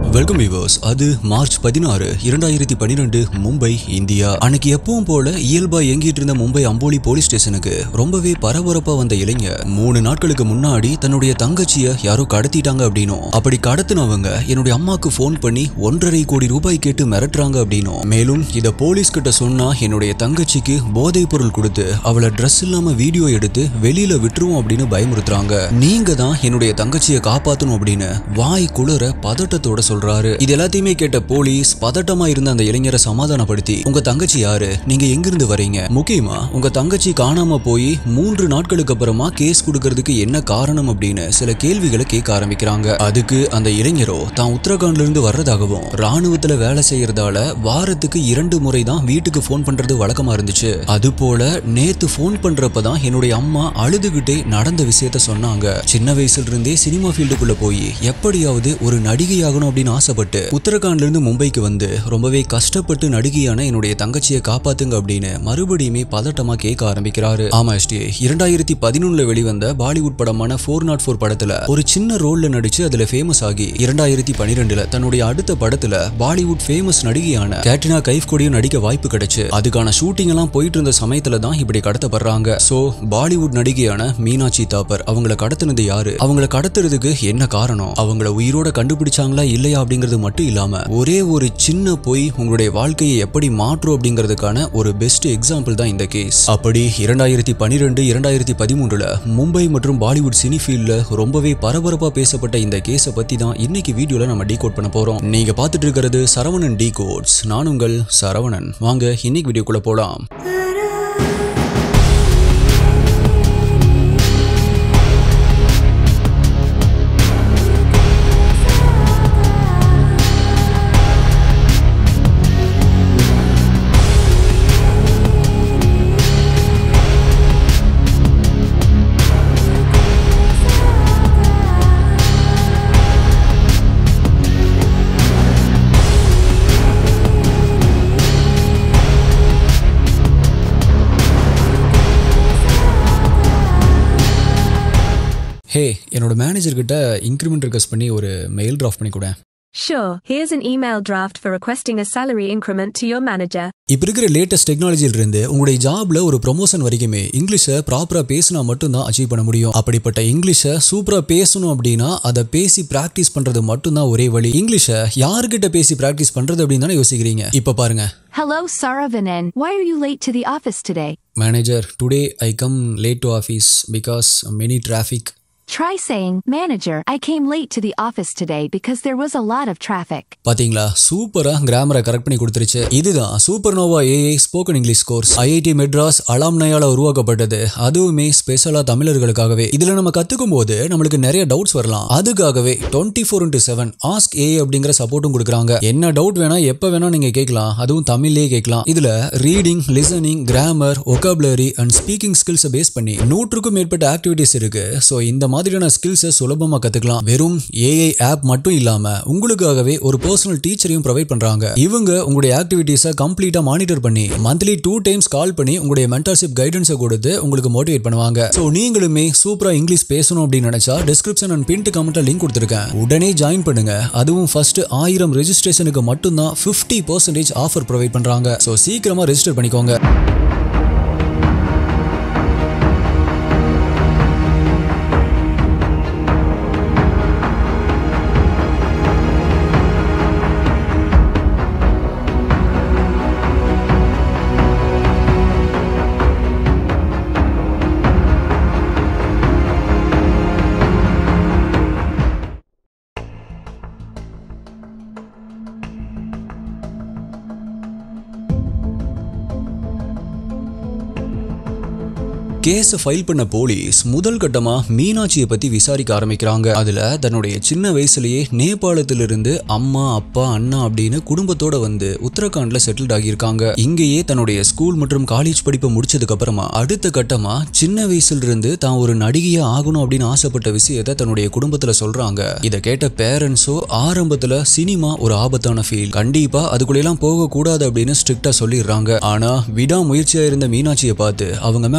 Welcome viewers அது March பதினாறு இரண்டாயிரத்தி பன்னிரெண்டு மும்பை இந்தியா அன்னைக்கு எப்பவும் போல இயல்பா இயங்கிட்டு இருந்த மும்பை அம்போலி போலீஸ் ஸ்டேஷனுக்கு ரொம்பவே பரபரப்பா வந்த இளைஞர் மூணு நாட்களுக்கு முன்னாடி தன்னுடைய தங்கச்சிய யாரோ கடத்திட்டாங்க அப்படின்னும் அப்படி கடத்தினவங்க என்னுடைய அம்மாக்கு ஃபோன் பண்ணி ஒன்றரை கோடி ரூபாய் கேட்டு மிரட்டுறாங்க அப்படின்னும் மேலும் இத போலீஸ் கிட்ட சொன்னா என்னுடைய தங்கச்சிக்கு போதைப் பொருள் கொடுத்து அவளை ட்ரெஸ் இல்லாம வீடியோ எடுத்து வெளியில விட்டுருவோம் அப்படின்னு பயமுறுத்துறாங்க நீங்க தான் என்னுடைய தங்கச்சியை காப்பாத்தணும் அப்படின்னு வாய் குளிர பதட்டத்தோட சொல்றாரு இது எல்லாத்தையுமே கேட்ட போலீஸ் பதட்டமா இருந்த அந்த இளைஞரை சமாதானப்படுத்தி உங்க தங்கச்சி யாரு நீங்க எங்கிருந்து வரீங்க முக்கியமா உங்க தங்கச்சி காணாம போய் மூன்று நாட்களுக்கு அப்புறமா கேஸ் கொடுக்கறதுக்கு என்ன காரணம் அப்படின்னு சில கேள்விகளை கேட்க ஆரம்பிக்கிறாங்க அதுக்கு அந்த இளைஞரோ தான் உத்தரகாண்ட்ல இருந்து வர்றதாகவும் ராணுவத்துல வேலை செய்யறதால வாரத்துக்கு இரண்டு முறை தான் வீட்டுக்கு ஃபோன் பண்றது வழக்கமா இருந்துச்சு அது போல நேத்து ஃபோன் பண்றப்பதான் என்னுடைய அம்மா அழுதுகிட்டே நடந்த விஷயத்த சொன்னாங்க சின்ன வயசுல இருந்தே சினிமா ஃபீல்டுக்குள்ள போய் எப்படியாவது ஒரு நடிகையாகணும் அப்படின்னு ஆசைப்பட்டு உத்தரகாண்ட்ல இருந்து மும்பைக்கு வந்து ரொம்பவே கஷ்டப்பட்டு நடிகையான என்னுடைய தங்கச்சியை காப்பாத்துங்க அப்படின்னு மறுபடியுமே பதட்டமா கேட்க ஆரம்பிக்கிறாரு ஆமா எஸ்டி இரண்டாயிரத்தி பதினொன்னுல வெளிவந்த பாலிவுட் படமான ஃபோர் நாட் ஃபோர் படத்துல ஒரு சின்ன ரோல்ல நடிச்சு அதுல ஃபேமஸ் ஆகி இரண்டாயிரத்தி பனிரெண்டுல தன்னுடைய அடுத்த படத்துல பாலிவுட் ஃபேமஸ் நடிகையான கேட்ரினா கைஃப் கூடயும் நடிக்க வாய்ப்பு கிடைச்சு அதுக்கான ஷூட்டிங் எல்லாம் போயிட்டு இருந்த சமயத்துல தான் இப்படி கடத்தப்படுறாங்க சோ பாலிவுட் நடிகையான மீனாட்சி தாப்பர் அவங்கள கடத்தினது யாரு அவங்கள கடத்துறதுக்கு என்ன காரணம் அவங்கள உயிரோட கண்டுபிடிச்சாங்களா இல்லையா அப்படிங்கிறது மட்டும் இல்லாம ஒரே ஒரு சின்ன பொய் உங்களுடைய வாழ்க்கையை எப்படி மாற்றும் அப்படிங்கிறதுக்கான ஒரு பெஸ்ட் எக்ஸாம்பிள் தான் இந்த கேஸ் அப்படி இரண்டாயிரத்தி பனிரெண்டு இரண்டாயிரத்தி பதிமூன்றுல மும்பை மற்றும் பாலிவுட் சினி ஃபீல்ட்ல ரொம்பவே பரபரப்பா பேசப்பட்ட இந்த கேஸை பத்தி தான் இன்னைக்கு வீடியோல நம்ம டீகோட் பண்ண போறோம் நீங்க பார்த்துட்டு இருக்கிறது சரவணன் டீ கோட்ஸ் நான் உங்கள் சரவணன் வாங்க இன்னைக்கு வீடியோக்குள்ள போலாம் ஹே என்னோட மேனேஜர் கிட்ட இன்க்ரிமெண்ட் ரிக்வஸ்ட் பண்ணி ஒரு மெயில் டிராஃப்ட் பண்ணி கூட Sure, here's an email draft for requesting a salary increment to your manager. இப்போ இருக்கிற லேட்டஸ்ட் டெக்னாலஜில இருந்து உங்களுடைய ஜாப்ல ஒரு ப்ரொமோஷன் வரைக்குமே இங்கிலீஷை ப்ராப்பரா பேசினா மட்டும்தான் அச்சீவ் பண்ண முடியும் அப்படிப்பட்ட இங்கிலீஷை சூப்பரா பேசணும் அப்படின்னா அதை பேசி பிராக்டிஸ் பண்றது மட்டும்தான் ஒரே வழி இங்கிலீஷை யார்கிட்ட பேசி பிராக்டிஸ் பண்றது அப்படின்னு தானே யோசிக்கிறீங்க இப்போ பாருங்க Hello, Saravanan. Why are you late to the office today? Manager today I come late to office because many traffic Try saying, Manager, I came late to the office today because there was a lot of traffic. பாத்தீங்களா சூப்பரா கிராமரை correct பண்ணி கொடுத்துருச்சு இதுதான் super Nova AI spoken English course IIT Madras அலாம்னயால உருவாக்கப்பட்டது அதுவுமே ஸ்பெஷலா தமிழர்களுக்காகவே இதுல நம்ம கத்துக்கும் போது நம்மளுக்கு நிறைய டவுட்ஸ் வரலாம் அதுக்காகவே twenty four into seven ask A அப்படிங்கிற சப்போர்ட்டும் கொடுக்குறாங்க என்ன டவுட் வேணா எப்ப வேணா நீங்க கேட்கலாம் அதுவும் தமிழ்லயே கேட்கலாம் இதுல reading listening grammar vocabulary and speaking ஸ்கில்ஸை பேஸ் பண்ணி நூற்றுக்கும் மேற்பட்ட ஆக்டிவிட்டிஸ் இருக்கு ஸோ இந்த மாதிரியான ஸ்கில்ஸை சுலபமா கத்துக்கலாம் வெறும் ஏஐ ஆப் மட்டும் இல்லாம உங்களுக்காகவே ஒரு பர்சனல் டீச்சரையும் ப்ரொவைட் பண்றாங்க இவங்க உங்களுடைய ஆக்டிவிட்டீஸை கம்ப்ளீட்டா மானிட்டர் பண்ணி மந்த்லி டூ டைம்ஸ் கால் பண்ணி உங்களுடைய மென்டர்ஷிப் கைடன்ஸை கொடுத்து உங்களுக்கு மோட்டிவேட் பண்ணுவாங்க ஸோ நீங்களுமே சூப்பரா இங்கிலீஷ் பேசணும் அப்படின்னு நினைச்சா டிஸ்கிரிப்ஷன் அண்ட் பின்ட் கமெண்ட்ல லிங்க் கொடுத்துருக்கேன் உடனே ஜாயின் பண்ணுங்க அதுவும் ஃபர்ஸ்ட் ஆயிரம் ரெஜிஸ்ட்ரேஷனுக்கு மட்டும்தான் ஃபிஃப்டி பர்சன்டேஜ் ஆஃபர் ப்ரொவைட் பண்றாங்க ஸோ சீக்கிரமா ரெஜிஸ்டர் பண்ணிக்கோங்க கேஸை ஃபைல் பண்ண போலீஸ் முதல் கட்டமா மீனாட்சியை பத்தி விசாரிக்க ஆரம்பிக்கிறாங்க அதுல தன்னுடைய சின்ன வயசுலயே நேபாளத்திலிருந்து அம்மா அப்பா அண்ணா அப்படின்னு குடும்பத்தோட வந்து உத்தரகாண்ட்ல செட்டில்ட் ஆகியிருக்காங்க இங்கேயே தன்னுடைய ஸ்கூல் மற்றும் காலேஜ் படிப்பை முடிச்சதுக்கு அப்புறமா அடுத்த கட்டமா சின்ன வயசுல இருந்து தான் ஒரு நடிகையா ஆகணும் அப்படின்னு ஆசைப்பட்ட விஷயத்த தன்னுடைய குடும்பத்துல சொல்றாங்க இதை கேட்ட பேரண்ட்ஸோ ஆரம்பத்துல சினிமா ஒரு ஆபத்தான ஃபீல் கண்டிப்பா அதுக்குள்ள எல்லாம் போக கூடாது அப்படின்னு ஸ்ட்ரிக்டா சொல்லிடுறாங்க ஆனா விடாமுயற்சியா இருந்த மீனாட்சியை பார்த்து அவங்க மேல இருந்த நம்பிக்கை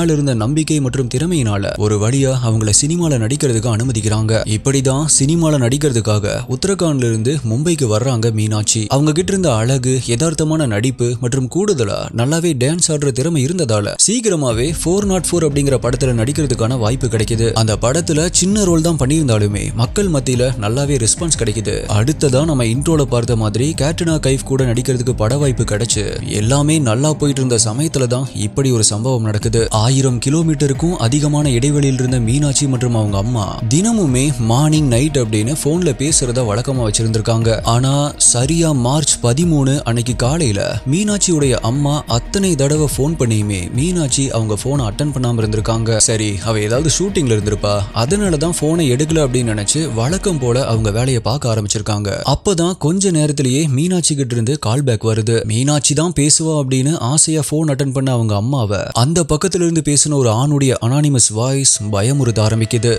நம்பிக்கை மற்றும் திறமையினால ஒரு வழியா அவங்கள சினிமால நடிக்கிறதுக்கு அனுமதிக்கிறாங்க இப்படிதான் சினிமால நடிக்கிறதுக்காக உத்தரகாண்ட்ல இருந்து மும்பைக்கு வர்றாங்க மீனாட்சி அவங்க கிட்ட இருந்த அழகு யதார்த்தமான நடிப்பு மற்றும் கூடுதலா நல்லாவே டான்ஸ் ஆடுற திறமை இருந்ததால சீக்கிரமாவே ஃபோர் நாட் ஃபோர் அப்படிங்கிற படத்துல நடிக்கிறதுக்கான வாய்ப்பு கிடைக்குது அந்த படத்துல சின்ன ரோல் தான் பண்ணியிருந்தாலுமே மக்கள் மத்தியில நல்லாவே ரெஸ்பான்ஸ் கிடைக்குது அடுத்ததா நம்ம இன்ட்ரோல பார்த்த மாதிரி கேட்ரினா கைஃப் கூட நடிக்கிறதுக்கு பட வாய்ப்பு கிடைச்சு எல்லாமே நல்லா போயிட்டு இருந்த சமயத்துல தான் இப்படி ஒரு சம்பவம் நடக்குது ஆயிரம் கிலோமீட்டருக்கும் அதிகமான இடைவெளியில் இருந்த மீனாட்சி மற்றும் அவங்க அம்மா தினமுமே மார்னிங் நைட் அப்படின்னு போன்ல பேசுறத வழக்கமா வச்சிருந்திருக்காங்க ஆனா சரியா மார்ச் பதிமூணு அன்னைக்கு காலையில மீனாட்சியுடைய அம்மா அத்தனை தடவை ஃபோன் பண்ணியுமே மீனாட்சி அவங்க போனை அட்டன் பண்ணாம இருந்திருக்காங்க சரி அவ ஏதாவது ஷூட்டிங்ல இருந்திருப்பா அதனால தான் போனை எடுக்கல அப்படின்னு நினைச்சு வழக்கம் போல அவங்க வேலையை பார்க்க ஆரம்பிச்சிருக்காங்க அப்பதான் கொஞ்ச நேரத்திலேயே மீனாட்சி கிட்ட இருந்து கால் பேக் வருது மீனாட்சி தான் பேசுவா அப்படின்னு ஆசையா போன் அட்டன் பண்ண அவங்க அம்மாவை அந்த பக்கத்துல இருந்து பேசின ஒரு ஆணுடைய அனானிமஸ் வாய்ஸ் பயமுறுத்த ஆரம்பிக்குது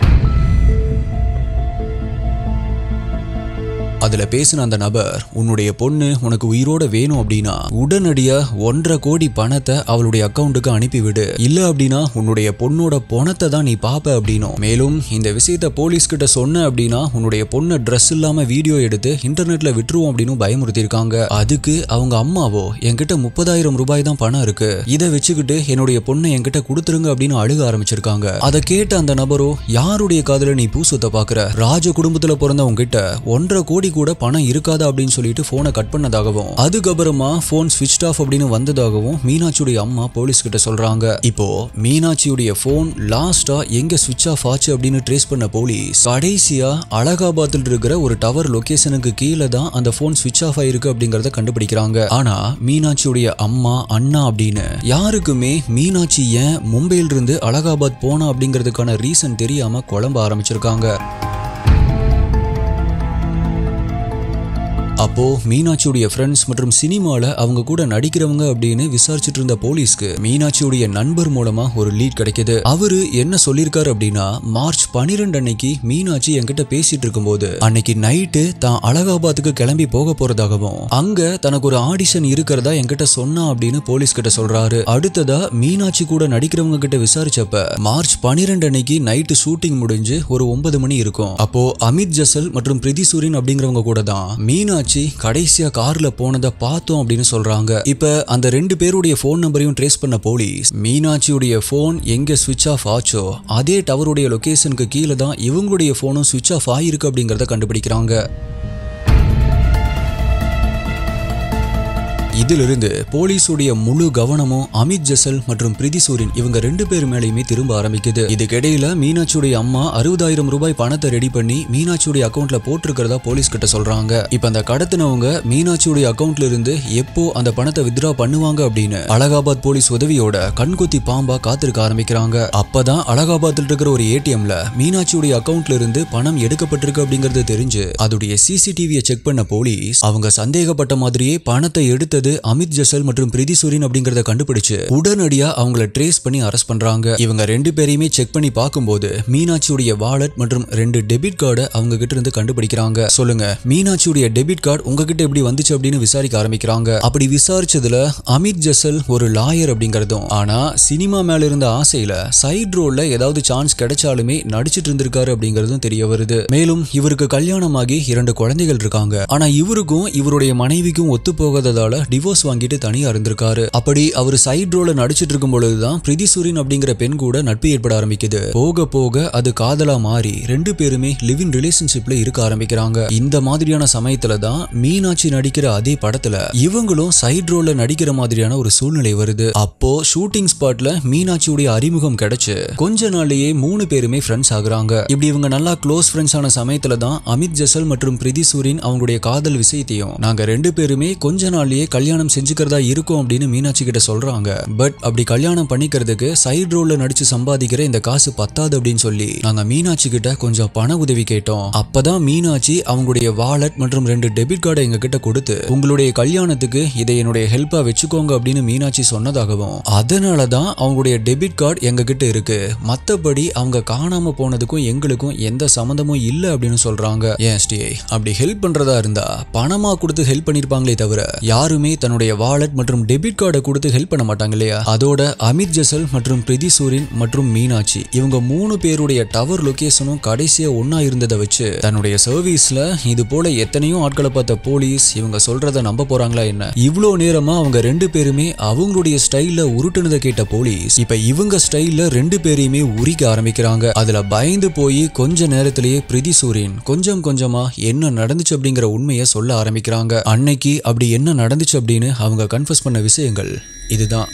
அதுல பேசின அந்த நபர் உன்னுடைய பொண்ணு உனக்கு உயிரோட வேணும் அப்படின்னா உடனடியா ஒன்றரை கோடி பணத்தை அவளுடைய அக்கவுண்ட்டுக்கு அனுப்பிவிடு இல்ல அப்படின்னா உன்னுடைய பொண்ணோட பணத்தை தான் நீ பாப்ப அப்படின்னும் மேலும் இந்த விஷயத்த போலீஸ் கிட்ட சொன்ன அப்படின்னா உன்னுடைய பொண்ணை ட்ரெஸ் இல்லாம வீடியோ எடுத்து இன்டர்நெட்ல விட்டுருவோம் அப்படின்னு பயமுறுத்திருக்காங்க அதுக்கு அவங்க அம்மாவோ என்கிட்ட முப்பதாயிரம் ரூபாய் தான் பணம் இருக்கு இதை வச்சுக்கிட்டு என்னுடைய பொண்ணை என்கிட்ட கொடுத்துருங்க அப்படின்னு அழுக ஆரம்பிச்சிருக்காங்க அதை கேட்ட அந்த நபரோ யாருடைய காதுல நீ பூசுத்த பாக்குற ராஜ குடும்பத்துல பிறந்தவங்க கிட்ட ஒன்றரை கோடி கூட பணம் இருக்காதா அப்படின்னு சொல்லிட்டு போனை கட் பண்ணதாகவும் அதுக்கப்புறமா போன் ஸ்விட்ச் ஆஃப் அப்படின்னு வந்ததாகவும் மீனாட்சியுடைய அம்மா போலீஸ் கிட்ட சொல்றாங்க இப்போ மீனாட்சியுடைய போன் லாஸ்டா எங்க ஸ்விட்ச் ஆஃப் ஆச்சு அப்படின்னு ட்ரேஸ் பண்ண போலீஸ் கடைசியா அலகாபாத்தில் இருக்கிற ஒரு டவர் லொகேஷனுக்கு கீழே தான் அந்த போன் ஸ்விட்ச் ஆஃப் ஆயிருக்கு அப்படிங்கறத கண்டுபிடிக்கிறாங்க ஆனா மீனாட்சியுடைய அம்மா அண்ணா அப்படின்னு யாருக்குமே மீனாட்சி ஏன் மும்பையில இருந்து அலகாபாத் போனா அப்படிங்கிறதுக்கான ரீசன் தெரியாம குழம்ப ஆரம்பிச்சிருக்காங்க அப்போ மீனாட்சியுடைய ஃப்ரெண்ட்ஸ் மற்றும் சினிமால அவங்க கூட நடிக்கிறவங்க அப்படின்னு விசாரிச்சுட்டு இருந்த போலீஸ்க்கு மீனாட்சியுடைய நண்பர் மூலமா ஒரு லீட் கிடைக்குது அவரு என்ன சொல்லியிருக்காரு அப்படின்னா மார்ச் பனிரெண்டு அன்னைக்கு மீனாட்சி என்கிட்ட பேசிட்டு இருக்கும்போது அன்னைக்கு நைட்டு தான் அலகாபாத்துக்கு கிளம்பி போக போறதாகவும் அங்க தனக்கு ஒரு ஆடிஷன் இருக்கிறதா என்கிட்ட சொன்னா அப்படின்னு போலீஸ் கிட்ட சொல்றாரு அடுத்ததா மீனாட்சி கூட நடிக்கிறவங்க கிட்ட விசாரிச்சப்ப மார்ச் பனிரெண்டு அன்னைக்கு நைட்டு ஷூட்டிங் முடிஞ்சு ஒரு ஒன்பது மணி இருக்கும் அப்போ அமித் ஜசல் மற்றும் பிரிதி சூரியன் அப்படிங்கிறவங்க கூட தான் மீனாட்சி கடைசியா கார்ல போனதை பார்த்தோம் அப்படின்னு சொல்றாங்க இப்ப அந்த ரெண்டு பேருடைய ஃபோன் நம்பரையும் ட்ரேஸ் பண்ண போலீஸ் மீனாட்சியுடைய ஃபோன் எங்க சுவிட்ச் ஆஃப் ஆச்சோ அதே டவருடைய லொகேஷனுக்கு கீழே தான் இவங்களுடைய ஃபோனும் சுவிட்ச் ஆஃப் ஆகிருக்கு அப்படிங்கறத கண்டுபிடிக்கிறாங்க இதிலிருந்து போலீஸுடைய முழு கவனமும் அமித் ஜசல் மற்றும் பிரிதி சூரின் இவங்க ரெண்டு பேர் மேலேயுமே திரும்ப ஆரம்பிக்குது இதுக்கிடையில மீனாட்சியுடைய அம்மா அறுபதாயிரம் ரூபாய் பணத்தை ரெடி பண்ணி மீனாட்சியுடைய அக்கவுண்ட்ல போட்டிருக்கிறதா போலீஸ் கிட்ட சொல்றாங்க இப்ப அந்த கடத்தினவங்க மீனாட்சியுடைய அக்கவுண்ட்ல இருந்து எப்போ அந்த பணத்தை வித்ரா பண்ணுவாங்க அப்படின்னு அலகாபாத் போலீஸ் உதவியோட கண்கொத்தி பாம்பா காத்திருக்க ஆரம்பிக்கிறாங்க அப்பதான் அலகாபாத்தில் இருக்கிற ஒரு ஏடிஎம்ல மீனாட்சியுடைய அக்கவுண்ட்ல இருந்து பணம் எடுக்கப்பட்டிருக்கு அப்படிங்கறது தெரிஞ்சு அதோடைய சிசிடிவியை செக் பண்ண போலீஸ் அவங்க சந்தேகப்பட்ட மாதிரியே பணத்தை எடுத்தது அமித் ஜசல் மற்றும் பிரிதி சூரின் அப்படிங்கறத கண்டுபிடிச்சு உடனடியா அவங்கள ட்ரேஸ் பண்ணி அரெஸ்ட் பண்றாங்க இவங்க ரெண்டு பேரையுமே செக் பண்ணி பார்க்கும்போது மீனாட்சியுடைய வாலெட் மற்றும் ரெண்டு டெபிட் கார்டை அவங்க கிட்ட இருந்து கண்டுபிடிக்கிறாங்க சொல்லுங்க மீனாட்சியுடைய டெபிட் கார்டு உங்ககிட்ட எப்படி வந்துச்சு அப்படின்னு விசாரிக்க ஆரம்பிக்கிறாங்க அப்படி விசாரிச்சதுல அமித் ஜசல் ஒரு லாயர் அப்படிங்கறதும் ஆனா சினிமா மேல இருந்த ஆசையில சைட் ரோல்ல ஏதாவது சான்ஸ் கிடைச்சாலுமே நடிச்சிட்டு இருந்திருக்காரு அப்படிங்கறதும் தெரிய வருது மேலும் இவருக்கு கல்யாணமாகி இரண்டு குழந்தைகள் இருக்காங்க ஆனா இவருக்கும் இவருடைய மனைவிக்கும் ஒத்து போகாததால டிவோர்ஸ் வாங்கிட்டு தனியா இருந்திருக்காரு அப்படி அவர் சைட் ரோல நடிச்சிட்டு இருக்கும் பொழுதுதான் பிரிதி சூரின் அப்படிங்கிற பெண் கூட நட்பு ஏற்பட ஆரம்பிக்குது போக போக அது காதலா மாறி ரெண்டு பேருமே லிவ் இன் ரிலேஷன்ஷிப்ல இருக்க ஆரம்பிக்கிறாங்க இந்த மாதிரியான சமயத்துல தான் மீனாட்சி நடிக்கிற அதே படத்துல இவங்களும் சைட் ரோல்ல நடிக்கிற மாதிரியான ஒரு சூழ்நிலை வருது அப்போ ஷூட்டிங் ஸ்பாட்ல மீனாட்சியுடைய அறிமுகம் கிடைச்சு கொஞ்ச நாள்லயே மூணு பேருமே ஃப்ரெண்ட்ஸ் ஆகுறாங்க இப்படி இவங்க நல்லா க்ளோஸ் ஃப்ரெண்ட்ஸ் ஆன சமயத்துல தான் அமித் ஜசல் மற்றும் பிரிதி சூரின் அவங்களுடைய காதல் விஷயத்தையும் நாங்க ரெண்டு பேருமே கொஞ்ச நாள்லயே கல்யாணம் செஞ்சுக்கிறதா இருக்கும் அப்படின்னு மீனாட்சி கிட்ட சொல்றாங்க பட் அப்படி கல்யாணம் பண்ணிக்கிறதுக்கு சைடு ரோல்ல நடிச்சு சம்பாதிக்கிற இந்த காசு பத்தாது அப்படின்னு சொல்லி நாங்க மீனாட்சி கிட்ட கொஞ்சம் பண உதவி கேட்டோம் அப்பதான் மீனாட்சி அவங்களுடைய வாலெட் மற்றும் ரெண்டு டெபிட் கார்டை எங்க கிட்ட கொடுத்து உங்களுடைய கல்யாணத்துக்கு இதை என்னுடைய ஹெல்ப்பா வச்சுக்கோங்க அப்படின்னு மீனாட்சி சொன்னதாகவும் அதனால தான் அவங்களுடைய டெபிட் கார்டு எங்க கிட்ட இருக்கு மத்தபடி அவங்க காணாம போனதுக்கும் எங்களுக்கும் எந்த சம்மந்தமும் இல்ல அப்படின்னு சொல்றாங்க ஏன் ஸ்டே அப்படி ஹெல்ப் பண்றதா இருந்தா பணமா கொடுத்து ஹெல்ப் பண்ணிருப்பாங்களே தவிர யாருமே தன்னுடைய வாலெட் மற்றும் டெபிட் கார்டை கொடுத்து ஹெல்ப் பண்ண மாட்டாங்க இல்லையா அதோட அமித் ஜசல் மற்றும் பிரிதி சூரின் மற்றும் மீனாட்சி இவங்க மூணு பேருடைய டவர் லொகேஷனும் கடைசியா ஒண்ணா இருந்ததை வச்சு தன்னுடைய சர்வீஸ்ல இது போல எத்தனையோ ஆட்களை பார்த்த போலீஸ் இவங்க சொல்றத நம்ப போறாங்களா என்ன இவ்வளோ நேரமா அவங்க ரெண்டு பேருமே அவங்களுடைய ஸ்டைல்ல உருட்டுனதை கேட்ட போலீஸ் இப்ப இவங்க ஸ்டைல்ல ரெண்டு பேரையுமே உரிக்க ஆரம்பிக்கிறாங்க அதுல பயந்து போய் கொஞ்ச நேரத்திலேயே பிரிதி சூரியன் கொஞ்சம் கொஞ்சமா என்ன நடந்துச்சு அப்படிங்கிற உண்மையை சொல்ல ஆரம்பிக்கிறாங்க அன்னைக்கு அப்படி என்ன நடந்துச்சு அப்படின்னு அவங்க கன்ஃபஸ் பண்ண விஷயங்கள் இதுதான்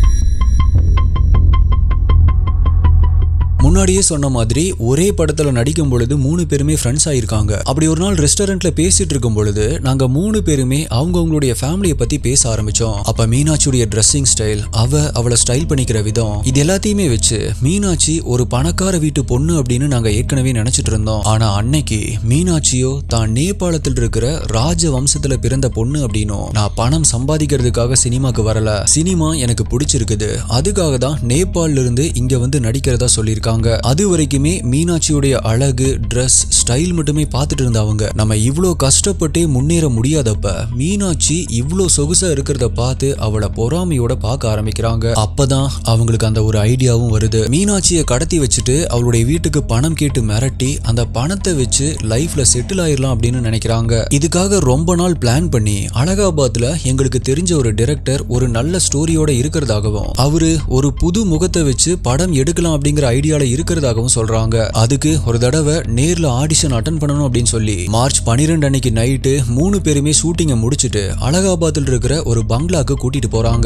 முன்னாடியே சொன்ன மாதிரி ஒரே படத்துல நடிக்கும் பொழுது மூணு பேருமே ஃப்ரெண்ட்ஸ் ஆயிருக்காங்க அப்படி ஒரு நாள் ரெஸ்டாரண்ட்ல பேசிட்டு இருக்கும் பொழுது நாங்க மூணு பேருமே அவங்கவுங்களுடைய ஃபேமிலியை பத்தி பேச ஆரம்பிச்சோம் அப்ப மீனாட்சியுடைய ட்ரெஸ்ஸிங் ஸ்டைல் அவ அவளை ஸ்டைல் பண்ணிக்கிற விதம் இது எல்லாத்தையுமே வச்சு மீனாட்சி ஒரு பணக்கார வீட்டு பொண்ணு அப்படின்னு நாங்க ஏற்கனவே நினைச்சிட்டு இருந்தோம் ஆனா அன்னைக்கு மீனாட்சியோ தான் நேபாளத்தில் இருக்கிற ராஜ வம்சத்துல பிறந்த பொண்ணு அப்படின்னும் நான் பணம் சம்பாதிக்கிறதுக்காக சினிமாக்கு வரல சினிமா எனக்கு பிடிச்சிருக்குது அதுக்காக தான் நேபாள்ல இருந்து இங்க வந்து நடிக்கிறதா சொல்லியிருக்காங்க அது வரைக்குமே மீனாட்சியுடைய அழகு ட்ரெஸ் ஸ்டைல் மட்டுமே பார்த்துட்டு இருந்தவங்க நம்ம இவ்வளோ கஷ்டப்பட்டே முன்னேற முடியாதப்ப மீனாட்சி இவ்வளோ சொகுசா இருக்கிறத பார்த்து அவளை பொறாமையோட பார்க்க ஆரம்பிக்கிறாங்க அப்பதான் அவங்களுக்கு அந்த ஒரு ஐடியாவும் வருது மீனாட்சியை கடத்தி வச்சுட்டு அவளுடைய வீட்டுக்கு பணம் கேட்டு மிரட்டி அந்த பணத்தை வச்சு லைஃப்ல செட்டில் ஆயிரலாம் அப்படின்னு நினைக்கிறாங்க இதுக்காக ரொம்ப நாள் பிளான் பண்ணி அலகாபாத்ல எங்களுக்கு தெரிஞ்ச ஒரு டைரக்டர் ஒரு நல்ல ஸ்டோரியோட இருக்கிறதாகவும் அவரு ஒரு புது முகத்தை வச்சு படம் எடுக்கலாம் அப்படிங்கிற ஐடியால இருக்கிறதாகவும் சொல்றாங்க அதுக்கு ஒரு தடவை நேர்ல ஆடிஷன் அட்டன் பண்ணணும் அப்படின்னு சொல்லி மார்ச் பனிரெண்டு அன்னைக்கு நைட்டு மூணு பேருமே ஷூட்டிங்கை முடிச்சிட்டு அலகாபாத்தில் இருக்கிற ஒரு பங்களாக்கு கூட்டிட்டு போறாங்க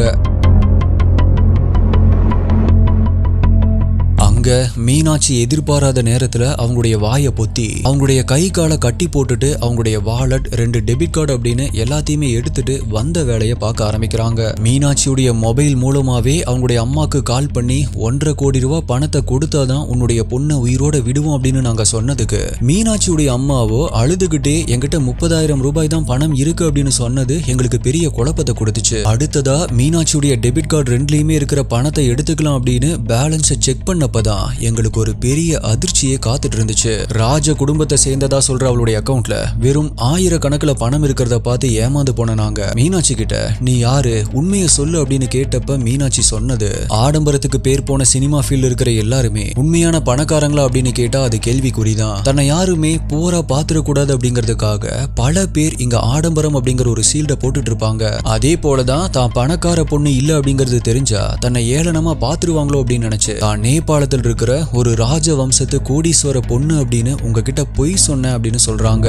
அங்க மீனாட்சி எதிர்பாராத நேரத்துல அவங்களுடைய வாயை பொத்தி அவங்களுடைய கை காலை கட்டி போட்டுட்டு அவங்களுடைய வாலெட் ரெண்டு டெபிட் கார்டு அப்படின்னு எல்லாத்தையுமே எடுத்துட்டு வந்த வேலையை பார்க்க ஆரம்பிக்கிறாங்க மீனாட்சியுடைய மொபைல் மூலமாவே அவங்களுடைய அம்மாக்கு கால் பண்ணி ஒன்றரை கோடி ரூபாய் பணத்தை கொடுத்தாதான் உன்னுடைய பொண்ணை உயிரோட விடுவோம் அப்படின்னு நாங்க சொன்னதுக்கு மீனாட்சியுடைய அம்மாவோ அழுதுகிட்டே என்கிட்ட முப்பதாயிரம் ரூபாய் தான் பணம் இருக்கு அப்படின்னு சொன்னது எங்களுக்கு பெரிய குழப்பத்தை கொடுத்துச்சு அடுத்ததா மீனாட்சியுடைய டெபிட் கார்டு ரெண்டுலயுமே இருக்கிற பணத்தை எடுத்துக்கலாம் அப்படின்னு பேலன்ஸை செக் பண்ணப்பதான் எங்களுக்கு ஒரு பெரிய அதிர்ச்சியே காத்துட்டு இருந்துச்சு ராஜ குடும்பத்தை சேர்ந்ததா சொல்ற அவளுடைய அக்கவுண்ட்ல வெறும் ஆயிரக்கணக்கில் பணம் இருக்கிறத பார்த்து ஏமாந்து போன நாங்க மீனாட்சி கிட்ட நீ யாரு உண்மையை சொல்லு அப்படின்னு கேட்டப்ப மீனாட்சி சொன்னது ஆடம்பரத்துக்கு பேர் போன சினிமா ஃபீல்டு இருக்கிற எல்லாருமே உண்மையான பணக்காரங்களா அப்படின்னு கேட்டா அது கேள்விக்குறிதான் தன்னை யாருமே போரா பாத்துடக்கூடாது அப்படிங்கிறதுக்காக பல பேர் இங்க ஆடம்பரம் அப்படிங்கிற ஒரு சீல்ட போட்டுட்டு இருப்பாங்க அதே போலதான் தான் பணக்கார பொண்ணு இல்ல அப்படிங்கிறது தெரிஞ்சா தன்னை ஏளனமா பாத்துருவாங்களோ அப்படின்னு நினைச்சு தான் நேபாளத்தில் இருக்கிற ஒரு ராஜ வம்சத்து கோடீஸ்வர பொண்ணு அப்படின்னு உங்ககிட்ட பொய் சொன்னேன் அப்படின்னு சொல்றாங்க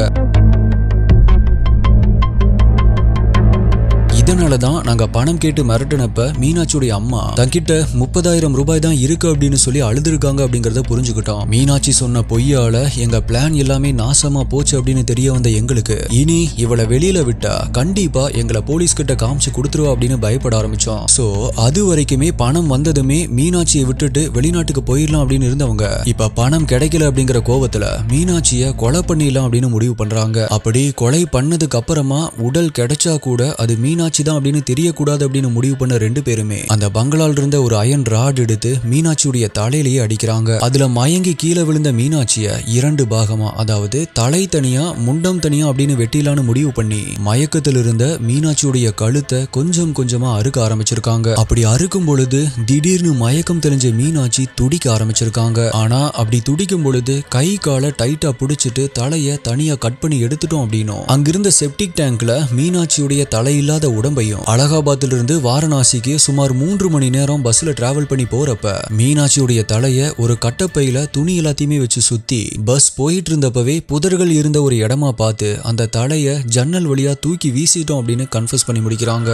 இதனால தான் நாங்க பணம் கேட்டு மிரட்டினப்ப மீனாட்சியுடைய அம்மா தன்கிட்ட முப்பதாயிரம் ரூபாய் தான் இருக்கு அப்படின்னு சொல்லி அழுதுருக்காங்க அப்படிங்கறத புரிஞ்சுக்கிட்டோம் மீனாட்சி சொன்ன பொய்யால எங்க பிளான் எல்லாமே நாசமா போச்சு அப்படின்னு தெரிய வந்த எங்களுக்கு இனி இவளை வெளியில விட்டா கண்டிப்பா எங்களை போலீஸ் கிட்ட காமிச்சு கொடுத்துருவா அப்படின்னு பயப்பட ஆரம்பிச்சோம் சோ அது வரைக்குமே பணம் வந்ததுமே மீனாட்சியை விட்டுட்டு வெளிநாட்டுக்கு போயிடலாம் அப்படின்னு இருந்தவங்க இப்ப பணம் கிடைக்கல அப்படிங்கிற கோவத்துல மீனாட்சிய கொலை பண்ணிடலாம் அப்படின்னு முடிவு பண்றாங்க அப்படி கொலை பண்ணதுக்கு அப்புறமா உடல் கிடைச்சா கூட அது மீனாட்சி தான் அப்படின்னு தெரியக்கூடாது அப்படின்னு முடிவு பண்ண ரெண்டு பேருமே அந்த பங்களால இருந்த ஒரு அயன் ராட் எடுத்து மீனாட்சியுடைய தலையிலேயே அடிக்கிறாங்க அதுல மயங்கி கீழே விழுந்த மீனாட்சிய இரண்டு பாகமா அதாவது தலை தனியா முண்டம் தனியா அப்படின்னு வெட்டிலான்னு முடிவு பண்ணி மயக்கத்தில் இருந்த மீனாட்சியுடைய கழுத்தை கொஞ்சம் கொஞ்சமா அறுக்க ஆரம்பிச்சிருக்காங்க அப்படி அறுக்கும் பொழுது திடீர்னு மயக்கம் தெளிஞ்ச மீனாட்சி துடிக்க ஆரம்பிச்சிருக்காங்க ஆனா அப்படி துடிக்கும் பொழுது கை காலை டைட்டா பிடிச்சிட்டு தலைய தனியா கட் பண்ணி எடுத்துட்டோம் அப்படின்னும் அங்கிருந்த செப்டிக் டேங்க்ல மீனாட்சியுடைய தலையில்லாத உடம்பையும் அலகாபாத்ல இருந்து வாரணாசிக்கு சுமார் மூன்று மணி நேரம் பஸ்ல டிராவல் பண்ணி போறப்ப மீனாட்சியுடைய தலைய ஒரு கட்டப்பையில துணி எல்லாத்தையுமே வச்சு சுத்தி பஸ் போயிட்டு இருந்தப்பவே புதர்கள் இருந்த ஒரு இடமா பார்த்து அந்த தலைய ஜன்னல் வழியா தூக்கி வீசிட்டோம் அப்படின்னு கன்ஃபஸ் பண்ணி முடிக்கிறாங்க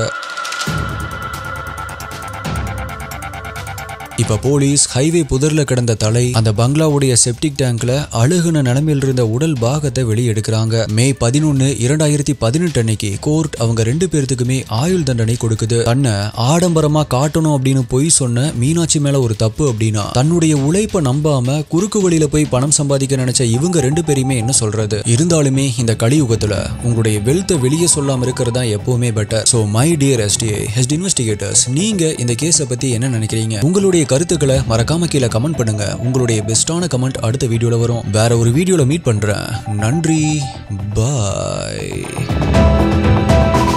இப்ப போலீஸ் ஹைவே புதர்ல கிடந்த தலை அந்த பங்களாவுடைய செப்டிக் டேங்க்ல அழுகுன நிலைமையில் இருந்த உடல் பாகத்தை வெளியெடுக்கிறாங்க மே பதினொன்னு இரண்டாயிரத்தி பதினெட்டு அன்னைக்கு கோர்ட் அவங்க ரெண்டு பேர்த்துக்குமே ஆயுள் தண்டனை கொடுக்குது தன்னை ஆடம்பரமா காட்டணும் அப்படின்னு பொய் சொன்ன மீனாட்சி மேல ஒரு தப்பு அப்படின்னா தன்னுடைய உழைப்பை நம்பாம குறுக்கு வழியில போய் பணம் சம்பாதிக்க நினைச்ச இவங்க ரெண்டு பேரையுமே என்ன சொல்றது இருந்தாலுமே இந்த கலியுகத்துல உங்களுடைய வெல்த்தை வெளியே சொல்லாம இருக்கிறது தான் எப்பவுமே better so my dear STI ஹெஸ்ட் இன்வெஸ்டிகேட்டர்ஸ் நீங்க இந்த கேஸை பத்தி என்ன நினைக்கிறீங்க உங்களுடைய கருத்துக்களை மறக்காம கீழே கமெண்ட் பண்ணுங்க உங்களுடைய பெஸ்டான கமெண்ட் அடுத்த வீடியோல வரும் வேற ஒரு வீடியோல மீட் பண்றேன் நன்றி பாய்